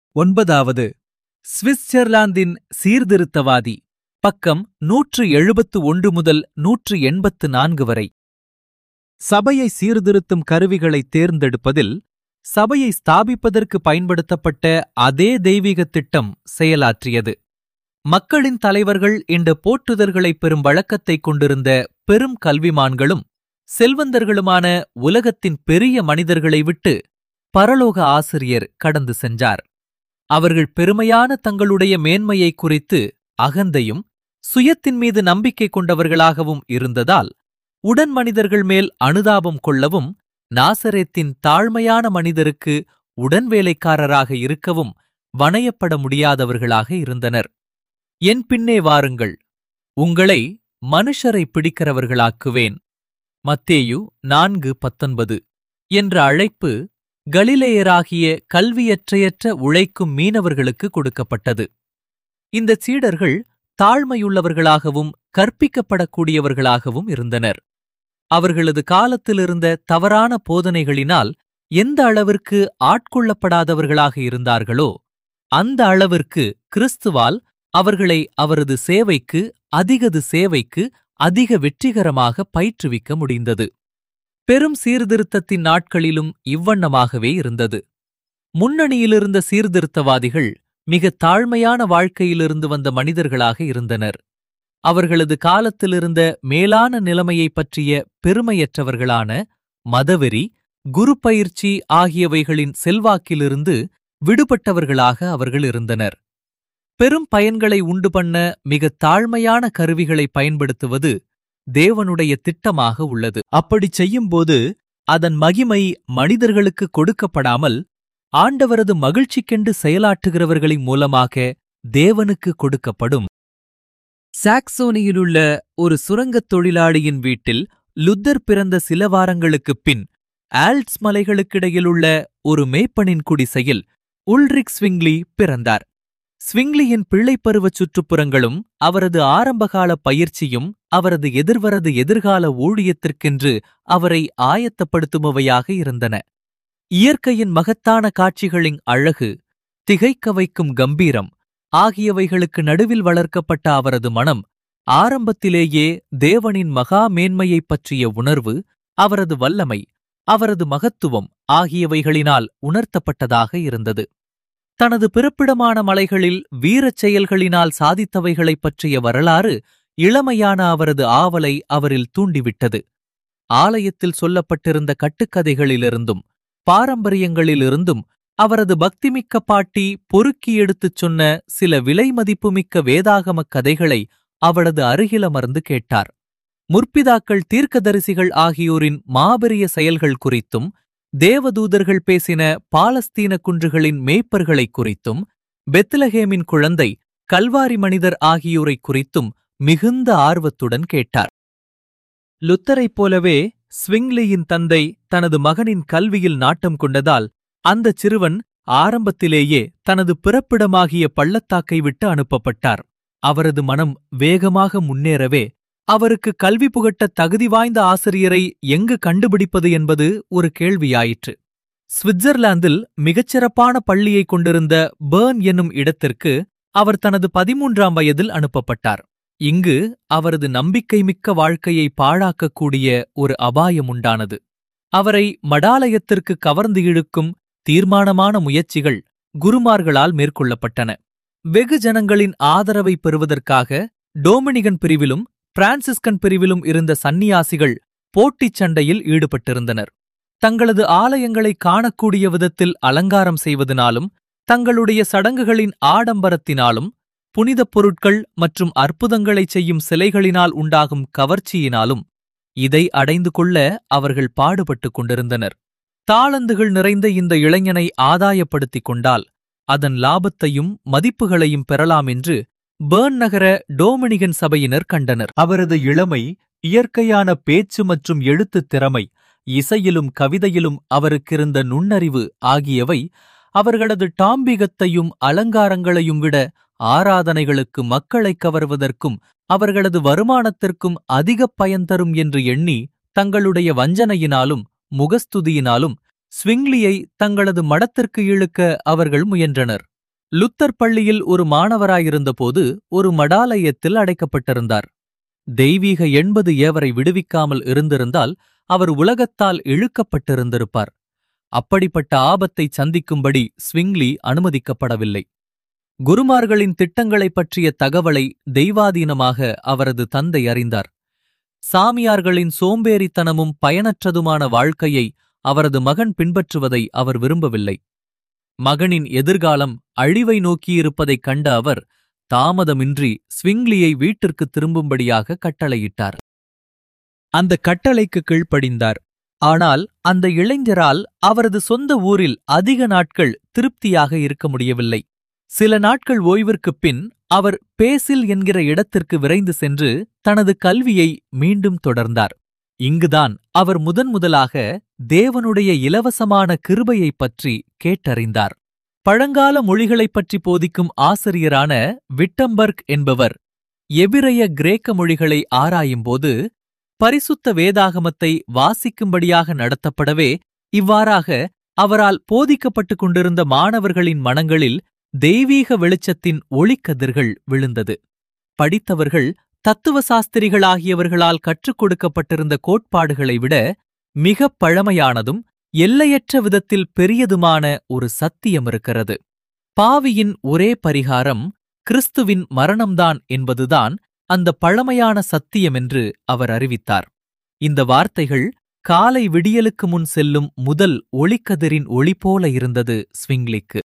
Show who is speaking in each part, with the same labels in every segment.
Speaker 1: ஒன்பதாவது சுவிட்சர்லாந்தின் சீர்திருத்தவாதி பக்கம் நூற்று எழுபத்து ஒன்று முதல் நூற்று எண்பத்து நான்கு வரை சபையை சீர்திருத்தும் கருவிகளை தேர்ந்தெடுப்பதில் சபையை ஸ்தாபிப்பதற்கு பயன்படுத்தப்பட்ட அதே தெய்வீக திட்டம் செயலாற்றியது மக்களின் தலைவர்கள் இந்த போற்றுதல்களை பெறும் வழக்கத்தைக் கொண்டிருந்த பெரும் கல்விமான்களும் செல்வந்தர்களுமான உலகத்தின் பெரிய மனிதர்களை விட்டு பரலோக ஆசிரியர் கடந்து சென்றார் அவர்கள் பெருமையான தங்களுடைய மேன்மையை குறித்து அகந்தையும் சுயத்தின் மீது நம்பிக்கை கொண்டவர்களாகவும் இருந்ததால் உடன் மனிதர்கள் மேல் அனுதாபம் கொள்ளவும் நாசரேத்தின் தாழ்மையான மனிதருக்கு உடன் வேலைக்காரராக இருக்கவும் வணையப்பட முடியாதவர்களாக இருந்தனர் என் பின்னே வாருங்கள் உங்களை மனுஷரை பிடிக்கிறவர்களாக்குவேன் மத்தேயு நான்கு பத்தொன்பது என்ற அழைப்பு கலிலேயராகிய கல்வியற்றையற்ற உழைக்கும் மீனவர்களுக்கு கொடுக்கப்பட்டது இந்த சீடர்கள் தாழ்மையுள்ளவர்களாகவும் கற்பிக்கப்படக்கூடியவர்களாகவும் இருந்தனர் அவர்களது காலத்திலிருந்த தவறான போதனைகளினால் எந்த அளவிற்கு ஆட்கொள்ளப்படாதவர்களாக இருந்தார்களோ அந்த அளவிற்கு கிறிஸ்துவால் அவர்களை அவரது சேவைக்கு அதிகது சேவைக்கு அதிக வெற்றிகரமாக பயிற்றுவிக்க முடிந்தது பெரும் சீர்திருத்தத்தின் நாட்களிலும் இவ்வண்ணமாகவே இருந்தது முன்னணியிலிருந்த சீர்திருத்தவாதிகள் மிக தாழ்மையான வாழ்க்கையிலிருந்து வந்த மனிதர்களாக இருந்தனர் அவர்களது காலத்திலிருந்த மேலான நிலைமையைப் பற்றிய பெருமையற்றவர்களான மதவெறி குரு பயிற்சி ஆகியவைகளின் செல்வாக்கிலிருந்து விடுபட்டவர்களாக அவர்கள் இருந்தனர் பெரும் பயன்களை உண்டு பண்ண மிக தாழ்மையான கருவிகளை பயன்படுத்துவது தேவனுடைய திட்டமாக உள்ளது அப்படிச் செய்யும்போது அதன் மகிமை மனிதர்களுக்கு கொடுக்கப்படாமல் ஆண்டவரது மகிழ்ச்சிக்கென்று செயலாற்றுகிறவர்களின் மூலமாக தேவனுக்கு கொடுக்கப்படும் சாக்சோனியிலுள்ள ஒரு சுரங்கத் தொழிலாளியின் வீட்டில் லுத்தர் பிறந்த சில வாரங்களுக்குப் பின் ஆல்ட்ஸ் மலைகளுக்கிடையிலுள்ள ஒரு மேய்ப்பனின் குடிசையில் உல்ரிக் ஸ்விங்லி பிறந்தார் ஸ்விங்லியின் பிள்ளைப்பருவச் சுற்றுப்புறங்களும் அவரது ஆரம்பகால பயிற்சியும் அவரது எதிர்வரது எதிர்கால ஊழியத்திற்கென்று அவரை ஆயத்தப்படுத்துபவையாக இருந்தன இயற்கையின் மகத்தான காட்சிகளின் அழகு திகைக்க வைக்கும் கம்பீரம் ஆகியவைகளுக்கு நடுவில் வளர்க்கப்பட்ட அவரது மனம் ஆரம்பத்திலேயே தேவனின் மகா மேன்மையைப் பற்றிய உணர்வு அவரது வல்லமை அவரது மகத்துவம் ஆகியவைகளினால் உணர்த்தப்பட்டதாக இருந்தது தனது பிறப்பிடமான மலைகளில் வீரச் செயல்களினால் சாதித்தவைகளைப் பற்றிய வரலாறு இளமையான அவரது ஆவலை அவரில் தூண்டிவிட்டது ஆலயத்தில் சொல்லப்பட்டிருந்த கட்டுக்கதைகளிலிருந்தும் பாரம்பரியங்களிலிருந்தும் அவரது பக்திமிக்க பாட்டி பொறுக்கி எடுத்துச் சொன்ன சில விலைமதிப்புமிக்க வேதாகமக் கதைகளை அவளது அருகிலமர்ந்து கேட்டார் முற்பிதாக்கள் தீர்க்கதரிசிகள் ஆகியோரின் மாபெரிய செயல்கள் குறித்தும் தேவதூதர்கள் பேசின பாலஸ்தீன குன்றுகளின் மேய்ப்பர்களைக் குறித்தும் பெத்லஹேமின் குழந்தை கல்வாரி மனிதர் ஆகியோரைக் குறித்தும் மிகுந்த ஆர்வத்துடன் கேட்டார் லுத்தரைப் போலவே ஸ்விங்லியின் தந்தை தனது மகனின் கல்வியில் நாட்டம் கொண்டதால் அந்தச் சிறுவன் ஆரம்பத்திலேயே தனது பிறப்பிடமாகிய பள்ளத்தாக்கை விட்டு அனுப்பப்பட்டார் அவரது மனம் வேகமாக முன்னேறவே அவருக்கு கல்வி புகட்ட தகுதி வாய்ந்த ஆசிரியரை எங்கு கண்டுபிடிப்பது என்பது ஒரு கேள்வியாயிற்று சுவிட்சர்லாந்தில் மிகச்சிறப்பான பள்ளியைக் கொண்டிருந்த பேர்ன் என்னும் இடத்திற்கு அவர் தனது பதிமூன்றாம் வயதில் அனுப்பப்பட்டார் இங்கு அவரது நம்பிக்கைமிக்க வாழ்க்கையை பாழாக்கக்கூடிய ஒரு அபாயம் உண்டானது அவரை மடாலயத்திற்கு கவர்ந்து இழுக்கும் தீர்மானமான முயற்சிகள் குருமார்களால் மேற்கொள்ளப்பட்டன வெகு ஜனங்களின் ஆதரவை பெறுவதற்காக டோமினிகன் பிரிவிலும் பிரான்சிஸ்கன் பிரிவிலும் இருந்த சந்நியாசிகள் போட்டிச் சண்டையில் ஈடுபட்டிருந்தனர் தங்களது ஆலயங்களை காணக்கூடிய விதத்தில் அலங்காரம் செய்வதனாலும் தங்களுடைய சடங்குகளின் ஆடம்பரத்தினாலும் புனிதப் பொருட்கள் மற்றும் அற்புதங்களைச் செய்யும் சிலைகளினால் உண்டாகும் கவர்ச்சியினாலும் இதை அடைந்து கொள்ள அவர்கள் பாடுபட்டுக் கொண்டிருந்தனர் தாளந்துகள் நிறைந்த இந்த இளைஞனை ஆதாயப்படுத்திக் கொண்டால் அதன் லாபத்தையும் மதிப்புகளையும் பெறலாம் என்று பேர்ன் நகர டோமினிகன் சபையினர் கண்டனர் அவரது இளமை இயற்கையான பேச்சு மற்றும் எழுத்துத் திறமை இசையிலும் கவிதையிலும் அவருக்கிருந்த நுண்ணறிவு ஆகியவை அவர்களது டாம்பிகத்தையும் அலங்காரங்களையும் விட ஆராதனைகளுக்கு மக்களைக் கவர்வதற்கும் அவர்களது வருமானத்திற்கும் அதிகப் பயன் தரும் என்று எண்ணி தங்களுடைய வஞ்சனையினாலும் முகஸ்துதியினாலும் ஸ்விங்லியை தங்களது மடத்திற்கு இழுக்க அவர்கள் முயன்றனர் லுத்தர் பள்ளியில் ஒரு மாணவராயிருந்தபோது ஒரு மடாலயத்தில் அடைக்கப்பட்டிருந்தார் தெய்வீக எண்பது ஏவரை விடுவிக்காமல் இருந்திருந்தால் அவர் உலகத்தால் இழுக்கப்பட்டிருந்திருப்பார் அப்படிப்பட்ட ஆபத்தை சந்திக்கும்படி ஸ்விங்லி அனுமதிக்கப்படவில்லை குருமார்களின் திட்டங்களைப் பற்றிய தகவலை தெய்வாதீனமாக அவரது தந்தை அறிந்தார் சாமியார்களின் சோம்பேறித்தனமும் பயனற்றதுமான வாழ்க்கையை அவரது மகன் பின்பற்றுவதை அவர் விரும்பவில்லை மகனின் எதிர்காலம் அழிவை நோக்கியிருப்பதைக் கண்ட அவர் தாமதமின்றி ஸ்விங்லியை வீட்டிற்கு திரும்பும்படியாக கட்டளையிட்டார் அந்த கட்டளைக்கு கீழ்ப்படிந்தார் ஆனால் அந்த இளைஞரால் அவரது சொந்த ஊரில் அதிக நாட்கள் திருப்தியாக இருக்க முடியவில்லை சில நாட்கள் ஓய்விற்குப் பின் அவர் பேசில் என்கிற இடத்திற்கு விரைந்து சென்று தனது கல்வியை மீண்டும் தொடர்ந்தார் இங்குதான் அவர் முதன்முதலாக தேவனுடைய இலவசமான கிருபையைப் பற்றி கேட்டறிந்தார் பழங்கால மொழிகளைப் பற்றி போதிக்கும் ஆசிரியரான விட்டம்பர்க் என்பவர் எபிரைய கிரேக்க மொழிகளை ஆராயும்போது பரிசுத்த வேதாகமத்தை வாசிக்கும்படியாக நடத்தப்படவே இவ்வாறாக அவரால் போதிக்கப்பட்டுக் கொண்டிருந்த மாணவர்களின் மனங்களில் தெய்வீக வெளிச்சத்தின் ஒளிக்கதிர்கள் விழுந்தது படித்தவர்கள் தத்துவ சாஸ்திரிகளாகியவர்களால் கற்றுக் கொடுக்கப்பட்டிருந்த கோட்பாடுகளை விட மிகப் பழமையானதும் எல்லையற்ற விதத்தில் பெரியதுமான ஒரு சத்தியம் இருக்கிறது பாவியின் ஒரே பரிகாரம் கிறிஸ்துவின் மரணம்தான் என்பதுதான் அந்த பழமையான சத்தியம் என்று அவர் அறிவித்தார் இந்த வார்த்தைகள் காலை விடியலுக்கு முன் செல்லும் முதல் ஒளிக்கதிரின் ஒளி போல இருந்தது ஸ்விங்லிக்கு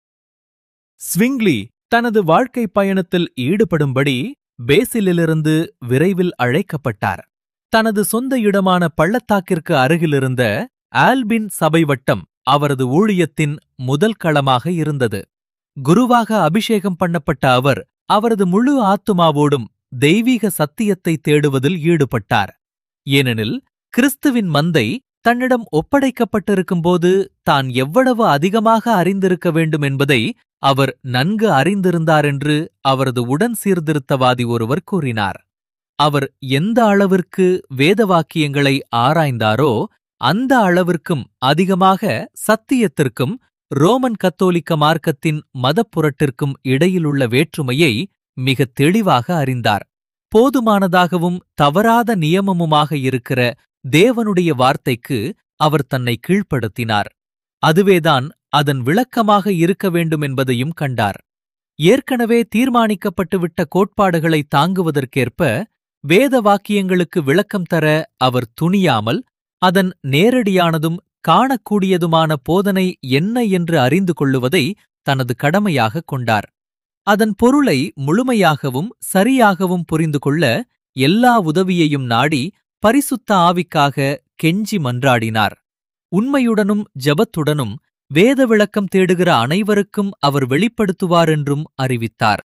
Speaker 1: ஸ்விங்லி தனது வாழ்க்கை பயணத்தில் ஈடுபடும்படி பேசிலிலிருந்து விரைவில் அழைக்கப்பட்டார் தனது சொந்த இடமான பள்ளத்தாக்கிற்கு அருகிலிருந்த ஆல்பின் சபை வட்டம் அவரது ஊழியத்தின் முதல் களமாக இருந்தது குருவாக அபிஷேகம் பண்ணப்பட்ட அவர் அவரது முழு ஆத்துமாவோடும் தெய்வீக சத்தியத்தை தேடுவதில் ஈடுபட்டார் ஏனெனில் கிறிஸ்துவின் மந்தை தன்னிடம் ஒப்படைக்கப்பட்டிருக்கும்போது தான் எவ்வளவு அதிகமாக அறிந்திருக்க வேண்டும் என்பதை அவர் நன்கு அறிந்திருந்தாரென்று அவரது உடன் சீர்திருத்தவாதி ஒருவர் கூறினார் அவர் எந்த அளவிற்கு வேத வாக்கியங்களை ஆராய்ந்தாரோ அந்த அளவிற்கும் அதிகமாக சத்தியத்திற்கும் ரோமன் கத்தோலிக்க மார்க்கத்தின் மதப்புரட்டிற்கும் இடையிலுள்ள வேற்றுமையை மிக தெளிவாக அறிந்தார் போதுமானதாகவும் தவறாத நியமமுமாக இருக்கிற தேவனுடைய வார்த்தைக்கு அவர் தன்னை கீழ்ப்படுத்தினார் அதுவேதான் அதன் விளக்கமாக இருக்க வேண்டும் என்பதையும் கண்டார் ஏற்கனவே தீர்மானிக்கப்பட்டுவிட்ட கோட்பாடுகளை தாங்குவதற்கேற்ப வேத வாக்கியங்களுக்கு விளக்கம் தர அவர் துணியாமல் அதன் நேரடியானதும் காணக்கூடியதுமான போதனை என்ன என்று அறிந்து கொள்ளுவதை தனது கடமையாக கொண்டார் அதன் பொருளை முழுமையாகவும் சரியாகவும் புரிந்து கொள்ள எல்லா உதவியையும் நாடி பரிசுத்த ஆவிக்காக கெஞ்சி மன்றாடினார் உண்மையுடனும் ஜபத்துடனும் வேத விளக்கம் தேடுகிற அனைவருக்கும் அவர் வெளிப்படுத்துவார் என்றும் அறிவித்தார்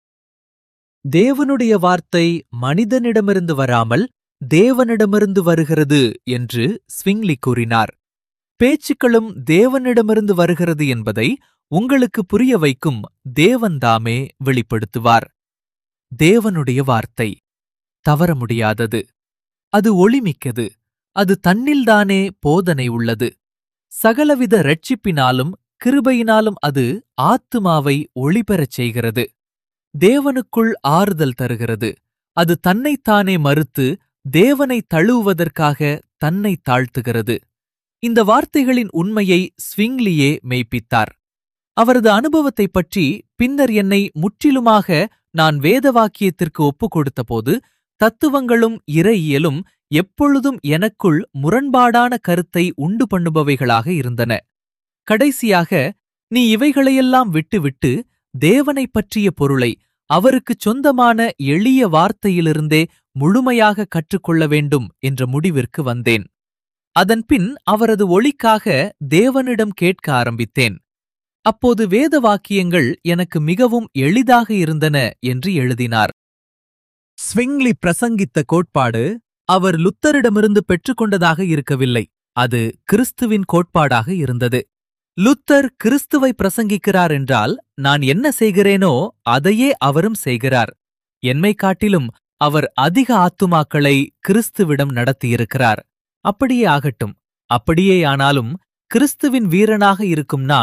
Speaker 1: தேவனுடைய வார்த்தை மனிதனிடமிருந்து வராமல் தேவனிடமிருந்து வருகிறது என்று ஸ்விங்லி கூறினார் பேச்சுக்களும் தேவனிடமிருந்து வருகிறது என்பதை உங்களுக்கு புரிய வைக்கும் தேவன்தாமே வெளிப்படுத்துவார் தேவனுடைய வார்த்தை தவற முடியாதது அது ஒளிமிக்கது அது தன்னில்தானே போதனை உள்ளது சகலவித ரட்சிப்பினாலும் கிருபையினாலும் அது ஆத்துமாவை ஒளிபெறச் செய்கிறது தேவனுக்குள் ஆறுதல் தருகிறது அது தன்னைத்தானே மறுத்து தேவனை தழுவுவதற்காக தன்னை தாழ்த்துகிறது இந்த வார்த்தைகளின் உண்மையை ஸ்விங்லியே மெய்ப்பித்தார் அவரது அனுபவத்தைப் பற்றி பின்னர் என்னை முற்றிலுமாக நான் வேத வாக்கியத்திற்கு ஒப்புக் கொடுத்தபோது தத்துவங்களும் இறையியலும் எப்பொழுதும் எனக்குள் முரண்பாடான கருத்தை உண்டு பண்ணுபவைகளாக இருந்தன கடைசியாக நீ இவைகளையெல்லாம் விட்டுவிட்டு தேவனைப் பற்றிய பொருளை அவருக்குச் சொந்தமான எளிய வார்த்தையிலிருந்தே முழுமையாக கற்றுக்கொள்ள வேண்டும் என்ற முடிவிற்கு வந்தேன் அதன்பின் அவரது ஒளிக்காக தேவனிடம் கேட்க ஆரம்பித்தேன் அப்போது வேத வாக்கியங்கள் எனக்கு மிகவும் எளிதாக இருந்தன என்று எழுதினார் ஸ்விங்லி பிரசங்கித்த கோட்பாடு அவர் லுத்தரிடமிருந்து பெற்றுக்கொண்டதாக இருக்கவில்லை அது கிறிஸ்துவின் கோட்பாடாக இருந்தது லுத்தர் கிறிஸ்துவை பிரசங்கிக்கிறார் என்றால் நான் என்ன செய்கிறேனோ அதையே அவரும் செய்கிறார் என்னை காட்டிலும் அவர் அதிக ஆத்துமாக்களை கிறிஸ்துவிடம் நடத்தியிருக்கிறார் அப்படியே ஆகட்டும் அப்படியே ஆனாலும் கிறிஸ்துவின் வீரனாக இருக்கும் நான்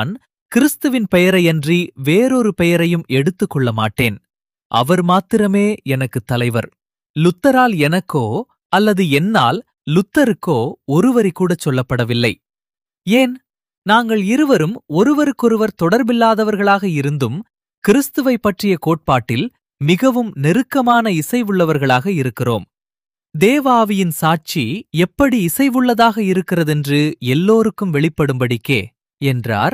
Speaker 1: கிறிஸ்துவின் பெயரையன்றி வேறொரு பெயரையும் எடுத்துக் கொள்ள மாட்டேன் அவர் மாத்திரமே எனக்கு தலைவர் லுத்தரால் எனக்கோ அல்லது என்னால் லுத்தருக்கோ ஒருவரி கூட சொல்லப்படவில்லை ஏன் நாங்கள் இருவரும் ஒருவருக்கொருவர் தொடர்பில்லாதவர்களாக இருந்தும் கிறிஸ்துவை பற்றிய கோட்பாட்டில் மிகவும் நெருக்கமான இசைவுள்ளவர்களாக இருக்கிறோம் தேவாவியின் சாட்சி எப்படி இசைவுள்ளதாக இருக்கிறதென்று எல்லோருக்கும் வெளிப்படும்படிக்கே என்றார்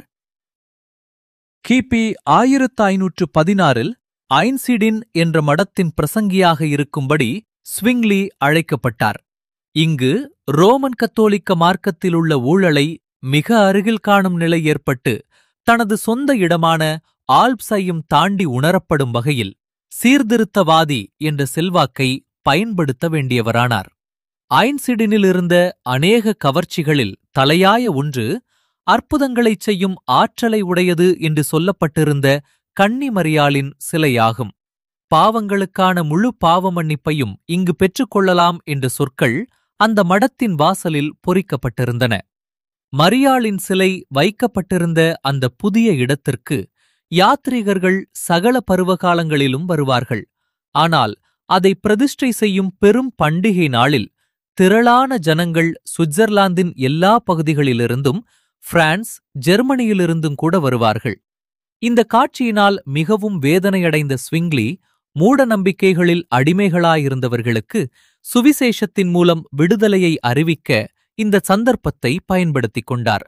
Speaker 1: கிபி ஆயிரத்து ஐநூற்று பதினாறில் ஐன்சிடின் என்ற மடத்தின் பிரசங்கியாக இருக்கும்படி ஸ்விங்லி அழைக்கப்பட்டார் இங்கு ரோமன் கத்தோலிக்க மார்க்கத்திலுள்ள ஊழலை மிக அருகில் காணும் நிலை ஏற்பட்டு தனது சொந்த இடமான ஆல்ப்ஸையும் தாண்டி உணரப்படும் வகையில் சீர்திருத்தவாதி என்ற செல்வாக்கை பயன்படுத்த வேண்டியவரானார் ஐன்சிடினில் இருந்த அநேக கவர்ச்சிகளில் தலையாய ஒன்று அற்புதங்களைச் செய்யும் ஆற்றலை உடையது என்று சொல்லப்பட்டிருந்த கன்னிமரியாளின் சிலையாகும் பாவங்களுக்கான முழு பாவ மன்னிப்பையும் இங்கு பெற்றுக்கொள்ளலாம் என்ற சொற்கள் அந்த மடத்தின் வாசலில் பொறிக்கப்பட்டிருந்தன மரியாளின் சிலை வைக்கப்பட்டிருந்த அந்த புதிய இடத்திற்கு யாத்ரீகர்கள் சகல பருவகாலங்களிலும் வருவார்கள் ஆனால் அதை பிரதிஷ்டை செய்யும் பெரும் பண்டிகை நாளில் திரளான ஜனங்கள் சுவிட்சர்லாந்தின் எல்லா பகுதிகளிலிருந்தும் பிரான்ஸ் ஜெர்மனியிலிருந்தும் கூட வருவார்கள் இந்த காட்சியினால் மிகவும் வேதனையடைந்த ஸ்விங்லி மூட நம்பிக்கைகளில் அடிமைகளாயிருந்தவர்களுக்கு சுவிசேஷத்தின் மூலம் விடுதலையை அறிவிக்க இந்த சந்தர்ப்பத்தை பயன்படுத்திக் கொண்டார்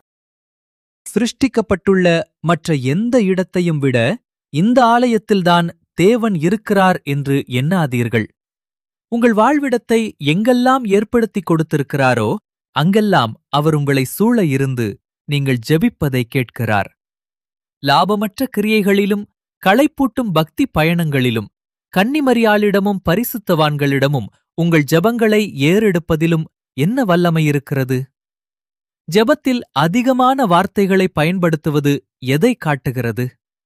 Speaker 1: சிருஷ்டிக்கப்பட்டுள்ள மற்ற எந்த இடத்தையும் விட இந்த ஆலயத்தில்தான் தேவன் இருக்கிறார் என்று எண்ணாதீர்கள் உங்கள் வாழ்விடத்தை எங்கெல்லாம் ஏற்படுத்திக் கொடுத்திருக்கிறாரோ அங்கெல்லாம் அவர் உங்களை சூழ இருந்து நீங்கள் ஜெபிப்பதை கேட்கிறார் லாபமற்ற கிரியைகளிலும் களைப்பூட்டும் பக்தி பயணங்களிலும் கன்னிமரியாளிடமும் பரிசுத்தவான்களிடமும் உங்கள் ஜெபங்களை ஏறெடுப்பதிலும் என்ன வல்லமை இருக்கிறது ஜெபத்தில் அதிகமான வார்த்தைகளை பயன்படுத்துவது எதை காட்டுகிறது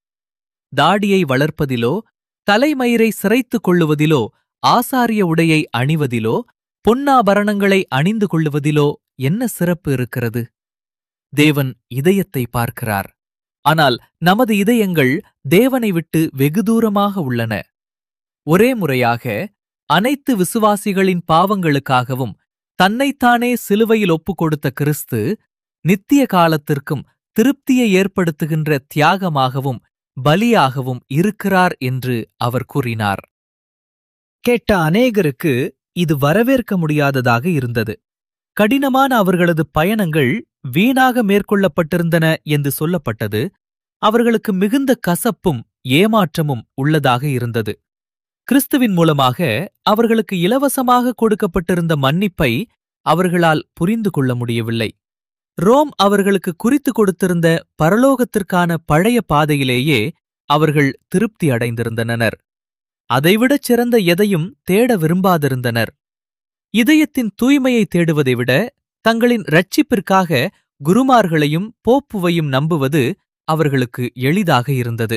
Speaker 1: தாடியை வளர்ப்பதிலோ தலைமயிரை சிரைத்துக் கொள்ளுவதிலோ ஆசாரிய உடையை அணிவதிலோ பொன்னாபரணங்களை அணிந்து கொள்ளுவதிலோ என்ன சிறப்பு இருக்கிறது தேவன் இதயத்தை பார்க்கிறார் ஆனால் நமது இதயங்கள் தேவனை விட்டு வெகு தூரமாக உள்ளன ஒரே முறையாக அனைத்து விசுவாசிகளின் பாவங்களுக்காகவும் தன்னைத்தானே சிலுவையில் ஒப்புக் கொடுத்த கிறிஸ்து நித்திய காலத்திற்கும் திருப்தியை ஏற்படுத்துகின்ற தியாகமாகவும் பலியாகவும் இருக்கிறார் என்று அவர் கூறினார் கேட்ட அநேகருக்கு இது வரவேற்க முடியாததாக இருந்தது கடினமான அவர்களது பயணங்கள் வீணாக மேற்கொள்ளப்பட்டிருந்தன என்று சொல்லப்பட்டது அவர்களுக்கு மிகுந்த கசப்பும் ஏமாற்றமும் உள்ளதாக இருந்தது கிறிஸ்துவின் மூலமாக அவர்களுக்கு இலவசமாக கொடுக்கப்பட்டிருந்த மன்னிப்பை அவர்களால் புரிந்து கொள்ள முடியவில்லை ரோம் அவர்களுக்கு குறித்து கொடுத்திருந்த பரலோகத்திற்கான பழைய பாதையிலேயே அவர்கள் திருப்தி அடைந்திருந்தனர் அதைவிடச் சிறந்த எதையும் தேட விரும்பாதிருந்தனர் இதயத்தின் தூய்மையை தேடுவதை விட தங்களின் ரட்சிப்பிற்காக குருமார்களையும் போப்புவையும் நம்புவது அவர்களுக்கு எளிதாக இருந்தது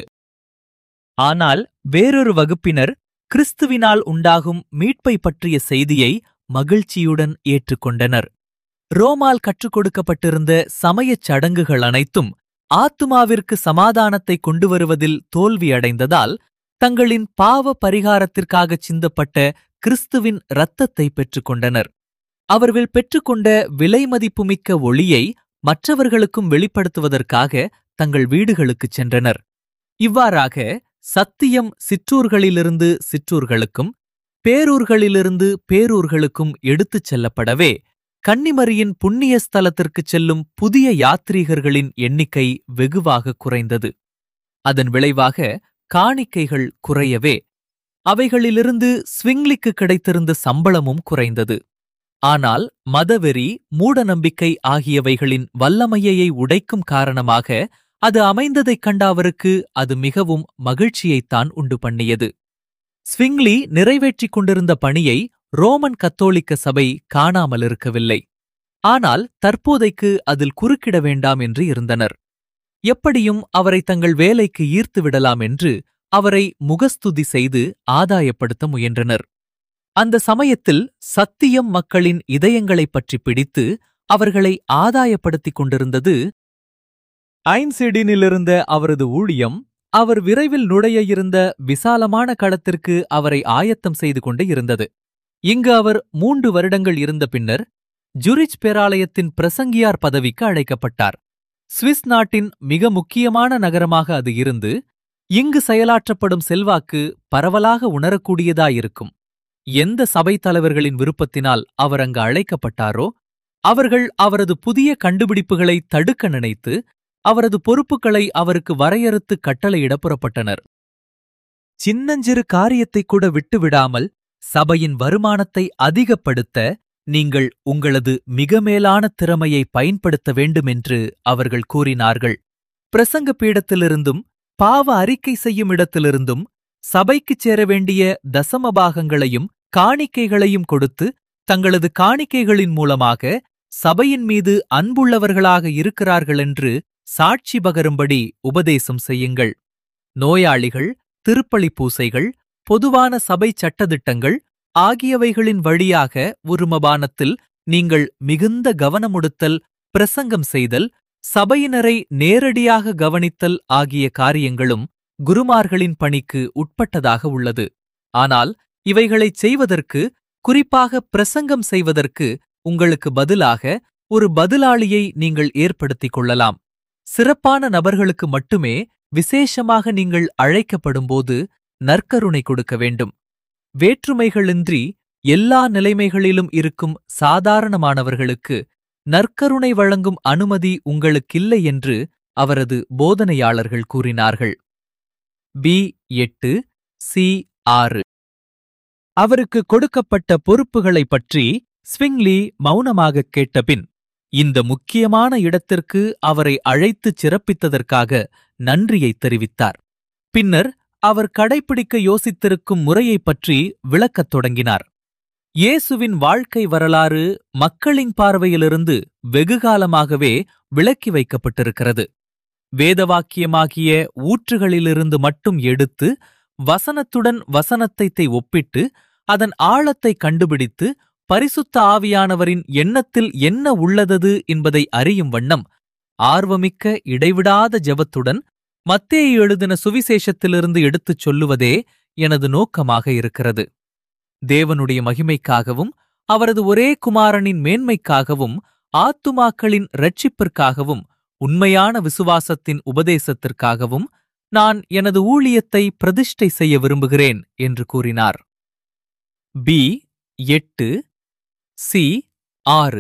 Speaker 1: ஆனால் வேறொரு வகுப்பினர் கிறிஸ்துவினால் உண்டாகும் மீட்பை பற்றிய செய்தியை மகிழ்ச்சியுடன் ஏற்றுக்கொண்டனர் ரோமால் கற்றுக் கொடுக்கப்பட்டிருந்த சமயச் சடங்குகள் அனைத்தும் ஆத்துமாவிற்கு சமாதானத்தை கொண்டு வருவதில் தோல்வியடைந்ததால் தங்களின் பாவ பரிகாரத்திற்காகச் சிந்தப்பட்ட கிறிஸ்துவின் இரத்தத்தை பெற்றுக்கொண்டனர் அவர்கள் பெற்றுக்கொண்ட விலைமதிப்புமிக்க ஒளியை மற்றவர்களுக்கும் வெளிப்படுத்துவதற்காக தங்கள் வீடுகளுக்குச் சென்றனர் இவ்வாறாக சத்தியம் சிற்றூர்களிலிருந்து சிற்றூர்களுக்கும் பேரூர்களிலிருந்து பேரூர்களுக்கும் எடுத்துச் செல்லப்படவே கன்னிமரியின் புண்ணிய ஸ்தலத்திற்குச் செல்லும் புதிய யாத்ரீகர்களின் எண்ணிக்கை வெகுவாக குறைந்தது அதன் விளைவாக காணிக்கைகள் குறையவே அவைகளிலிருந்து ஸ்விங்லிக்கு கிடைத்திருந்த சம்பளமும் குறைந்தது ஆனால் மதவெறி மூடநம்பிக்கை ஆகியவைகளின் வல்லமையை உடைக்கும் காரணமாக அது அமைந்ததைக் கண்ட அவருக்கு அது மிகவும் மகிழ்ச்சியைத்தான் உண்டு பண்ணியது ஸ்விங்லி நிறைவேற்றிக் கொண்டிருந்த பணியை ரோமன் கத்தோலிக்க சபை காணாமல் இருக்கவில்லை ஆனால் தற்போதைக்கு அதில் குறுக்கிட வேண்டாம் என்று இருந்தனர் எப்படியும் அவரை தங்கள் வேலைக்கு ஈர்த்து விடலாம் என்று அவரை முகஸ்துதி செய்து ஆதாயப்படுத்த முயன்றனர் அந்த சமயத்தில் சத்தியம் மக்களின் இதயங்களைப் பற்றி பிடித்து அவர்களை ஆதாயப்படுத்திக் கொண்டிருந்தது ஐன்சிடினிலிருந்த அவரது ஊழியம் அவர் விரைவில் நுழைய இருந்த விசாலமான களத்திற்கு அவரை ஆயத்தம் செய்து கொண்டு இருந்தது இங்கு அவர் மூன்று வருடங்கள் இருந்த பின்னர் ஜுரிச் பேராலயத்தின் பிரசங்கியார் பதவிக்கு அழைக்கப்பட்டார் சுவிஸ் நாட்டின் மிக முக்கியமான நகரமாக அது இருந்து இங்கு செயலாற்றப்படும் செல்வாக்கு பரவலாக உணரக்கூடியதாயிருக்கும் எந்த சபைத் தலைவர்களின் விருப்பத்தினால் அவர் அங்கு அழைக்கப்பட்டாரோ அவர்கள் அவரது புதிய கண்டுபிடிப்புகளை தடுக்க நினைத்து அவரது பொறுப்புகளை அவருக்கு வரையறுத்து கட்டளையிட புறப்பட்டனர் சின்னஞ்சிறு காரியத்தை கூட விட்டுவிடாமல் சபையின் வருமானத்தை அதிகப்படுத்த நீங்கள் உங்களது மிக மேலான திறமையை பயன்படுத்த வேண்டுமென்று அவர்கள் கூறினார்கள் பிரசங்க பீடத்திலிருந்தும் பாவ அறிக்கை செய்யும் இடத்திலிருந்தும் சபைக்குச் சேர வேண்டிய தசமபாகங்களையும் காணிக்கைகளையும் கொடுத்து தங்களது காணிக்கைகளின் மூலமாக சபையின் மீது அன்புள்ளவர்களாக இருக்கிறார்கள் என்று சாட்சி பகரும்படி உபதேசம் செய்யுங்கள் நோயாளிகள் திருப்பலி பூசைகள் பொதுவான சபை சட்டதிட்டங்கள் ஆகியவைகளின் வழியாக உருமபானத்தில் நீங்கள் மிகுந்த கவனமுடுத்தல் பிரசங்கம் செய்தல் சபையினரை நேரடியாக கவனித்தல் ஆகிய காரியங்களும் குருமார்களின் பணிக்கு உட்பட்டதாக உள்ளது ஆனால் இவைகளைச் செய்வதற்கு குறிப்பாக பிரசங்கம் செய்வதற்கு உங்களுக்கு பதிலாக ஒரு பதிலாளியை நீங்கள் ஏற்படுத்திக் கொள்ளலாம் சிறப்பான நபர்களுக்கு மட்டுமே விசேஷமாக நீங்கள் அழைக்கப்படும்போது நற்கருணை கொடுக்க வேண்டும் வேற்றுமைகளின்றி எல்லா நிலைமைகளிலும் இருக்கும் சாதாரணமானவர்களுக்கு நற்கருணை வழங்கும் அனுமதி உங்களுக்கில்லை என்று அவரது போதனையாளர்கள் கூறினார்கள் பி எட்டு சி ஆறு அவருக்கு கொடுக்கப்பட்ட பொறுப்புகளைப் பற்றி ஸ்விங்லி மௌனமாகக் கேட்டபின் இந்த முக்கியமான இடத்திற்கு அவரை அழைத்துச் சிறப்பித்ததற்காக நன்றியைத் தெரிவித்தார் பின்னர் அவர் கடைப்பிடிக்க யோசித்திருக்கும் முறையைப் பற்றி விளக்கத் தொடங்கினார் இயேசுவின் வாழ்க்கை வரலாறு மக்களின் பார்வையிலிருந்து வெகுகாலமாகவே விலக்கி வைக்கப்பட்டிருக்கிறது வேதவாக்கியமாகிய ஊற்றுகளிலிருந்து மட்டும் எடுத்து வசனத்துடன் வசனத்தை ஒப்பிட்டு அதன் ஆழத்தை கண்டுபிடித்து பரிசுத்த ஆவியானவரின் எண்ணத்தில் என்ன உள்ளதது என்பதை அறியும் வண்ணம் ஆர்வமிக்க இடைவிடாத ஜெபத்துடன் மத்தேயு எழுதின சுவிசேஷத்திலிருந்து எடுத்துச் சொல்லுவதே எனது நோக்கமாக இருக்கிறது தேவனுடைய மகிமைக்காகவும் அவரது ஒரே குமாரனின் மேன்மைக்காகவும் ஆத்துமாக்களின் இரட்சிப்பிற்காகவும் உண்மையான விசுவாசத்தின் உபதேசத்திற்காகவும் நான் எனது ஊழியத்தை பிரதிஷ்டை செய்ய விரும்புகிறேன் என்று கூறினார் பி எட்டு சி ஆறு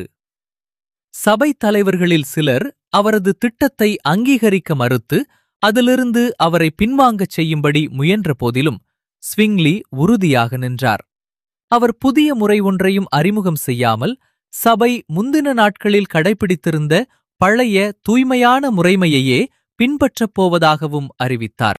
Speaker 1: சபை தலைவர்களில் சிலர் அவரது திட்டத்தை அங்கீகரிக்க மறுத்து அதிலிருந்து அவரை பின்வாங்கச் செய்யும்படி முயன்ற போதிலும் ஸ்விங்லி உறுதியாக நின்றார் அவர் புதிய முறை ஒன்றையும் அறிமுகம் செய்யாமல் சபை முந்தின நாட்களில் கடைபிடித்திருந்த பழைய தூய்மையான முறைமையையே பின்பற்றப் போவதாகவும் அறிவித்தார்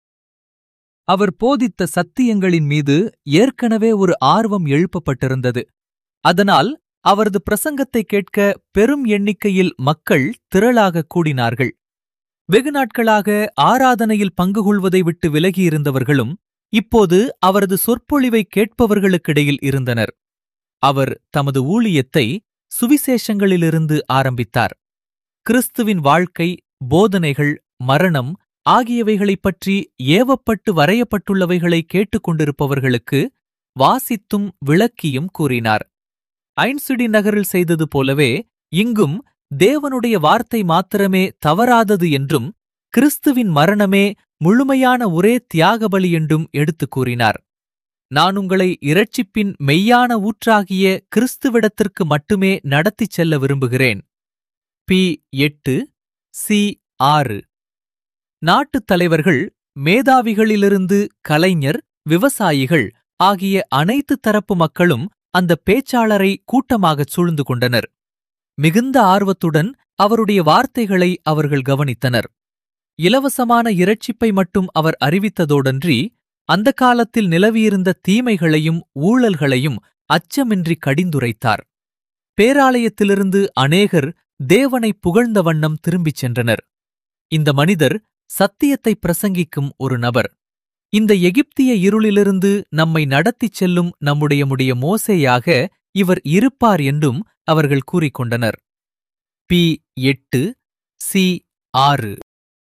Speaker 1: அவர் போதித்த சத்தியங்களின் மீது ஏற்கனவே ஒரு ஆர்வம் எழுப்பப்பட்டிருந்தது அதனால் அவரது பிரசங்கத்தை கேட்க பெரும் எண்ணிக்கையில் மக்கள் திரளாக கூடினார்கள் வெகு நாட்களாக ஆராதனையில் பங்கு கொள்வதை விட்டு விலகியிருந்தவர்களும் இப்போது அவரது சொற்பொழிவை கேட்பவர்களுக்கிடையில் இருந்தனர் அவர் தமது ஊழியத்தை சுவிசேஷங்களிலிருந்து ஆரம்பித்தார் கிறிஸ்துவின் வாழ்க்கை போதனைகள் மரணம் ஆகியவைகளைப் பற்றி ஏவப்பட்டு வரையப்பட்டுள்ளவைகளை கேட்டுக்கொண்டிருப்பவர்களுக்கு வாசித்தும் விளக்கியும் கூறினார் ஐன்சிடி நகரில் செய்தது போலவே இங்கும் தேவனுடைய வார்த்தை மாத்திரமே தவறாதது என்றும் கிறிஸ்துவின் மரணமே முழுமையான ஒரே தியாகபலி என்றும் எடுத்துக் கூறினார் நான் உங்களை இரட்சிப்பின் மெய்யான ஊற்றாகிய கிறிஸ்துவிடத்திற்கு மட்டுமே நடத்திச் செல்ல விரும்புகிறேன் பி எட்டு சி ஆறு நாட்டுத் தலைவர்கள் மேதாவிகளிலிருந்து கலைஞர் விவசாயிகள் ஆகிய அனைத்து தரப்பு மக்களும் அந்த பேச்சாளரை கூட்டமாகச் சூழ்ந்து கொண்டனர் மிகுந்த ஆர்வத்துடன் அவருடைய வார்த்தைகளை அவர்கள் கவனித்தனர் இலவசமான இரட்சிப்பை மட்டும் அவர் அறிவித்ததோடன்றி அந்த காலத்தில் நிலவியிருந்த தீமைகளையும் ஊழல்களையும் அச்சமின்றி கடிந்துரைத்தார் பேராலயத்திலிருந்து அநேகர் தேவனை புகழ்ந்த வண்ணம் திரும்பிச் சென்றனர் இந்த மனிதர் சத்தியத்தை பிரசங்கிக்கும் ஒரு நபர் இந்த எகிப்திய இருளிலிருந்து நம்மை நடத்திச் செல்லும் நம்முடைய முடிய மோசேயாக இவர் இருப்பார் என்றும் அவர்கள் கூறிக்கொண்டனர் பி எட்டு சி ஆறு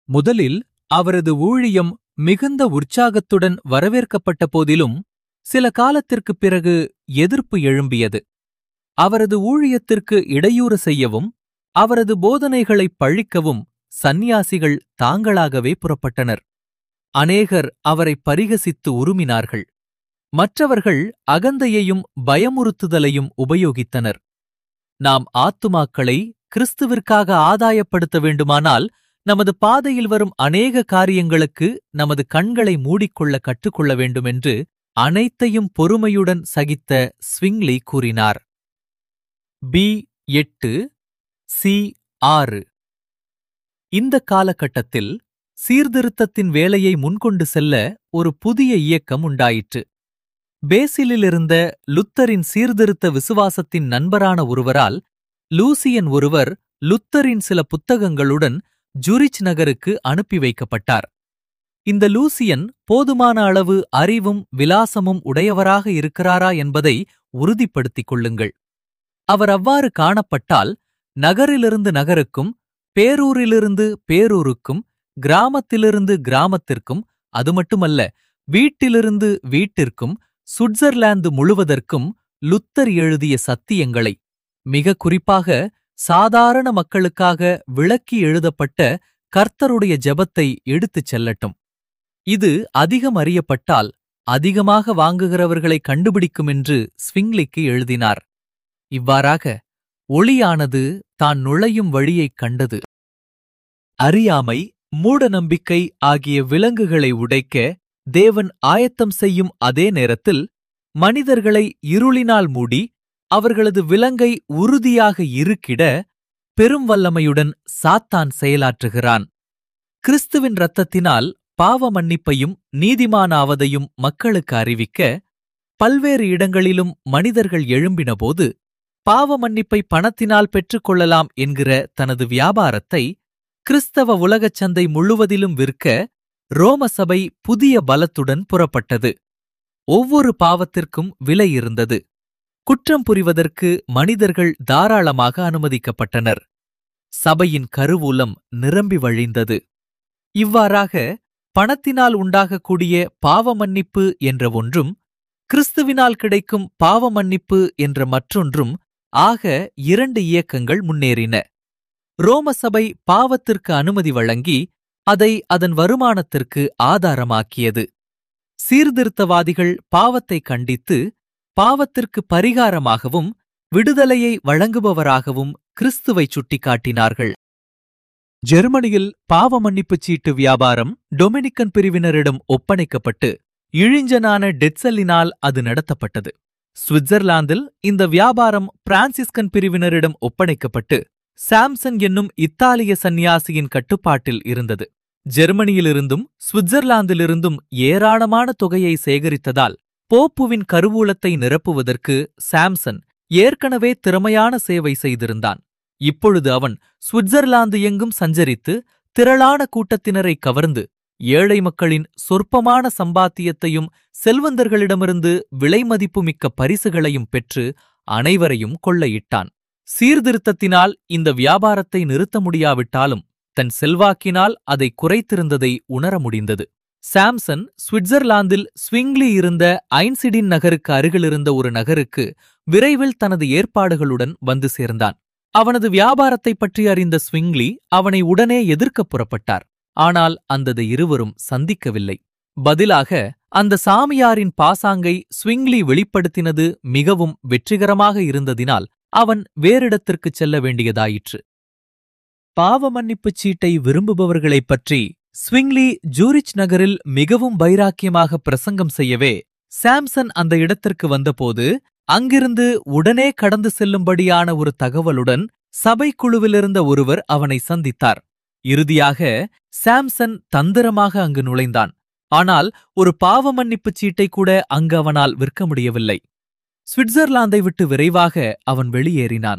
Speaker 1: முதலில் அவரது ஊழியம் மிகுந்த உற்சாகத்துடன் வரவேற்கப்பட்ட போதிலும் சில காலத்திற்குப் பிறகு எதிர்ப்பு எழும்பியது அவரது ஊழியத்திற்கு இடையூறு செய்யவும் அவரது போதனைகளை பழிக்கவும் சந்நியாசிகள் தாங்களாகவே புறப்பட்டனர் அநேகர் அவரை பரிகசித்து உருமினார்கள் மற்றவர்கள் அகந்தையையும் பயமுறுத்துதலையும் உபயோகித்தனர் நாம் ஆத்துமாக்களை கிறிஸ்துவிற்காக ஆதாயப்படுத்த வேண்டுமானால் நமது பாதையில் வரும் அநேக காரியங்களுக்கு நமது கண்களை மூடிக்கொள்ள கற்றுக்கொள்ள வேண்டுமென்று அனைத்தையும் பொறுமையுடன் சகித்த ஸ்விங்லி கூறினார் பி எட்டு சி ஆறு இந்த காலகட்டத்தில் சீர்திருத்தத்தின் வேலையை முன்கொண்டு செல்ல ஒரு புதிய இயக்கம் உண்டாயிற்று பேசிலிலிருந்த லுத்தரின் சீர்திருத்த விசுவாசத்தின் நண்பரான ஒருவரால் லூசியன் ஒருவர் லுத்தரின் சில புத்தகங்களுடன் ஜுரிச் நகருக்கு அனுப்பி வைக்கப்பட்டார் இந்த லூசியன் போதுமான அளவு அறிவும் விலாசமும் உடையவராக இருக்கிறாரா என்பதை உறுதிப்படுத்திக் கொள்ளுங்கள் அவர் அவ்வாறு காணப்பட்டால் நகரிலிருந்து நகருக்கும் பேரூரிலிருந்து பேரூருக்கும் கிராமத்திலிருந்து கிராமத்திற்கும் அது மட்டுமல்ல வீட்டிலிருந்து வீட்டிற்கும் சுவிட்சர்லாந்து முழுவதற்கும் லுத்தர் எழுதிய சத்தியங்களை மிக குறிப்பாக சாதாரண மக்களுக்காக விளக்கி எழுதப்பட்ட கர்த்தருடைய ஜெபத்தை எடுத்துச் செல்லட்டும் இது அதிகம் அறியப்பட்டால் அதிகமாக வாங்குகிறவர்களை கண்டுபிடிக்கும் என்று ஸ்விங்லிக்கு எழுதினார் இவ்வாறாக ஒளியானது தான் நுழையும் வழியைக் கண்டது அறியாமை மூடநம்பிக்கை ஆகிய விலங்குகளை உடைக்க தேவன் ஆயத்தம் செய்யும் அதே நேரத்தில் மனிதர்களை இருளினால் மூடி அவர்களது விலங்கை உறுதியாக இருக்கிட பெரும் வல்லமையுடன் சாத்தான் செயலாற்றுகிறான் கிறிஸ்துவின் இரத்தத்தினால் பாவ மன்னிப்பையும் நீதிமானாவதையும் மக்களுக்கு அறிவிக்க பல்வேறு இடங்களிலும் மனிதர்கள் எழும்பினபோது பாவ மன்னிப்பை பணத்தினால் பெற்றுக்கொள்ளலாம் என்கிற தனது வியாபாரத்தை கிறிஸ்தவ உலகச் சந்தை முழுவதிலும் விற்க ரோம சபை புதிய பலத்துடன் புறப்பட்டது ஒவ்வொரு பாவத்திற்கும் விலை இருந்தது குற்றம் புரிவதற்கு மனிதர்கள் தாராளமாக அனுமதிக்கப்பட்டனர் சபையின் கருவூலம் நிரம்பி வழிந்தது இவ்வாறாக பணத்தினால் உண்டாகக்கூடிய பாவ மன்னிப்பு என்ற ஒன்றும் கிறிஸ்துவினால் கிடைக்கும் பாவ மன்னிப்பு என்ற மற்றொன்றும் ஆக இரண்டு இயக்கங்கள் முன்னேறின ரோம சபை பாவத்திற்கு அனுமதி வழங்கி அதை அதன் வருமானத்திற்கு ஆதாரமாக்கியது சீர்திருத்தவாதிகள் பாவத்தை கண்டித்து பாவத்திற்கு பரிகாரமாகவும் விடுதலையை வழங்குபவராகவும் கிறிஸ்துவை சுட்டிக்காட்டினார்கள் ஜெர்மனியில் பாவ மன்னிப்புச் சீட்டு வியாபாரம் டொமினிக்கன் பிரிவினரிடம் ஒப்படைக்கப்பட்டு இழிஞ்சனான டெட்சலினால் அது நடத்தப்பட்டது சுவிட்சர்லாந்தில் இந்த வியாபாரம் பிரான்சிஸ்கன் பிரிவினரிடம் ஒப்படைக்கப்பட்டு சாம்சன் என்னும் இத்தாலிய சந்நியாசியின் கட்டுப்பாட்டில் இருந்தது ஜெர்மனியிலிருந்தும் சுவிட்சர்லாந்திலிருந்தும் ஏராளமான தொகையை சேகரித்ததால் போப்புவின் கருவூலத்தை நிரப்புவதற்கு சாம்சன் ஏற்கனவே திறமையான சேவை செய்திருந்தான் இப்பொழுது அவன் சுவிட்சர்லாந்து எங்கும் சஞ்சரித்து திரளான கூட்டத்தினரை கவர்ந்து ஏழை மக்களின் சொற்பமான சம்பாத்தியத்தையும் செல்வந்தர்களிடமிருந்து விலைமதிப்புமிக்க பரிசுகளையும் பெற்று அனைவரையும் கொள்ளையிட்டான் சீர்திருத்தத்தினால் இந்த வியாபாரத்தை நிறுத்த முடியாவிட்டாலும் தன் செல்வாக்கினால் அதை குறைத்திருந்ததை உணர முடிந்தது சாம்சன் சுவிட்சர்லாந்தில் ஸ்விங்லி இருந்த ஐன்சிடின் நகருக்கு அருகிலிருந்த ஒரு நகருக்கு விரைவில் தனது ஏற்பாடுகளுடன் வந்து சேர்ந்தான் அவனது வியாபாரத்தைப் பற்றி அறிந்த ஸ்விங்லி அவனை உடனே எதிர்க்கப் புறப்பட்டார் ஆனால் அந்தது இருவரும் சந்திக்கவில்லை பதிலாக அந்த சாமியாரின் பாசாங்கை ஸ்விங்லி வெளிப்படுத்தினது மிகவும் வெற்றிகரமாக இருந்ததினால் அவன் வேறிடத்திற்குச் செல்ல வேண்டியதாயிற்று பாவ மன்னிப்புச் சீட்டை விரும்புபவர்களைப் பற்றி ஸ்விங்லி ஜூரிச் நகரில் மிகவும் வைராக்கியமாக பிரசங்கம் செய்யவே சாம்சன் அந்த இடத்திற்கு வந்தபோது அங்கிருந்து உடனே கடந்து செல்லும்படியான ஒரு தகவலுடன் சபைக்குழுவிலிருந்த ஒருவர் அவனை சந்தித்தார் இறுதியாக சாம்சன் தந்திரமாக அங்கு நுழைந்தான் ஆனால் ஒரு பாவ மன்னிப்புச் சீட்டை கூட அங்கு அவனால் விற்க முடியவில்லை சுவிட்சர்லாந்தை விட்டு விரைவாக அவன் வெளியேறினான்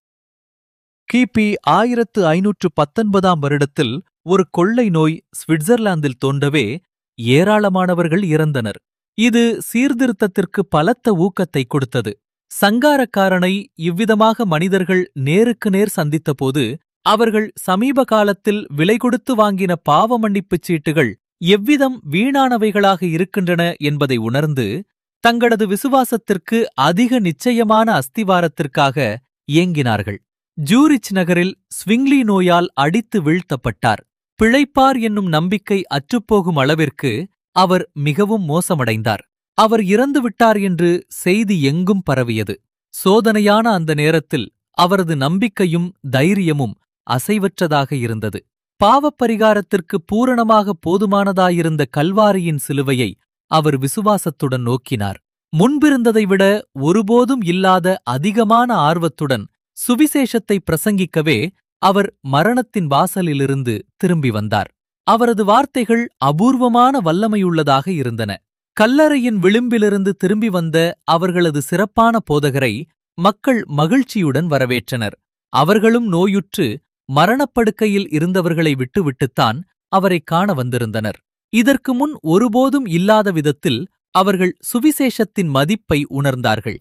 Speaker 1: கிபி ஆயிரத்து ஐநூற்று பத்தொன்பதாம் வருடத்தில் ஒரு கொள்ளை நோய் சுவிட்சர்லாந்தில் தோன்றவே ஏராளமானவர்கள் இறந்தனர் இது சீர்திருத்தத்திற்கு பலத்த ஊக்கத்தை கொடுத்தது சங்காரக்காரனை இவ்விதமாக மனிதர்கள் நேருக்கு நேர் சந்தித்தபோது அவர்கள் சமீப காலத்தில் விலை கொடுத்து வாங்கின பாவ மன்னிப்புச் சீட்டுகள் எவ்விதம் வீணானவைகளாக இருக்கின்றன என்பதை உணர்ந்து தங்களது விசுவாசத்திற்கு அதிக நிச்சயமான அஸ்திவாரத்திற்காக இயங்கினார்கள் ஜூரிச் நகரில் ஸ்விங்லி நோயால் அடித்து வீழ்த்தப்பட்டார் பிழைப்பார் என்னும் நம்பிக்கை அற்றுப்போகும் அளவிற்கு அவர் மிகவும் மோசமடைந்தார் அவர் இறந்துவிட்டார் என்று செய்தி எங்கும் பரவியது சோதனையான அந்த நேரத்தில் அவரது நம்பிக்கையும் தைரியமும் அசைவற்றதாக இருந்தது பாவப்பரிகாரத்திற்கு பூரணமாக போதுமானதாயிருந்த கல்வாரியின் சிலுவையை அவர் விசுவாசத்துடன் நோக்கினார் முன்பிருந்ததை விட ஒருபோதும் இல்லாத அதிகமான ஆர்வத்துடன் சுவிசேஷத்தை பிரசங்கிக்கவே அவர் மரணத்தின் வாசலிலிருந்து திரும்பி வந்தார் அவரது வார்த்தைகள் அபூர்வமான வல்லமையுள்ளதாக இருந்தன கல்லறையின் விளிம்பிலிருந்து திரும்பி வந்த அவர்களது சிறப்பான போதகரை மக்கள் மகிழ்ச்சியுடன் வரவேற்றனர் அவர்களும் நோயுற்று மரணப்படுக்கையில் இருந்தவர்களை விட்டுவிட்டுத்தான் அவரை காண வந்திருந்தனர் இதற்கு முன் ஒருபோதும் இல்லாத விதத்தில் அவர்கள் சுவிசேஷத்தின் மதிப்பை உணர்ந்தார்கள்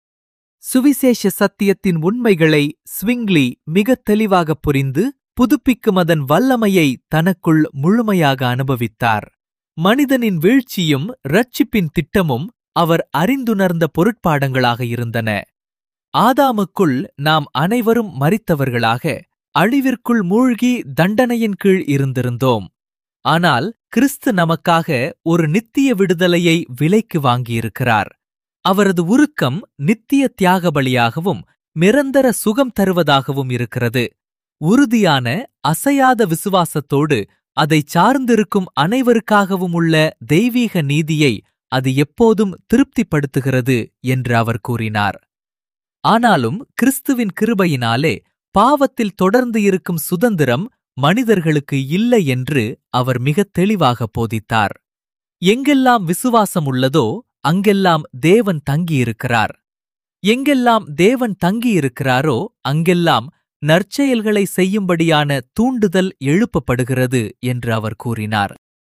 Speaker 1: சுவிசேஷ சத்தியத்தின் உண்மைகளை ஸ்விங்லி மிகத் தெளிவாகப் புரிந்து புதுப்பிக்கும் அதன் வல்லமையை தனக்குள் முழுமையாக அனுபவித்தார் மனிதனின் வீழ்ச்சியும் ரட்சிப்பின் திட்டமும் அவர் அறிந்துணர்ந்த பொருட்பாடங்களாக இருந்தன ஆதாமுக்குள் நாம் அனைவரும் மரித்தவர்களாக அழிவிற்குள் மூழ்கி தண்டனையின் கீழ் இருந்திருந்தோம் ஆனால் கிறிஸ்து நமக்காக ஒரு நித்திய விடுதலையை விலைக்கு வாங்கியிருக்கிறார் அவரது உருக்கம் நித்திய தியாக பலியாகவும் நிரந்தர சுகம் தருவதாகவும் இருக்கிறது உறுதியான அசையாத விசுவாசத்தோடு அதைச் சார்ந்திருக்கும் அனைவருக்காகவும் உள்ள தெய்வீக நீதியை அது எப்போதும் திருப்திப்படுத்துகிறது என்று அவர் கூறினார் ஆனாலும் கிறிஸ்துவின் கிருபையினாலே பாவத்தில் தொடர்ந்து இருக்கும் சுதந்திரம் மனிதர்களுக்கு இல்லை என்று அவர் மிகத் தெளிவாக போதித்தார் எங்கெல்லாம் விசுவாசம் உள்ளதோ அங்கெல்லாம் தேவன் தங்கியிருக்கிறார் எங்கெல்லாம் தேவன் தங்கியிருக்கிறாரோ அங்கெல்லாம் நற்செயல்களை செய்யும்படியான தூண்டுதல் எழுப்பப்படுகிறது என்று அவர் கூறினார்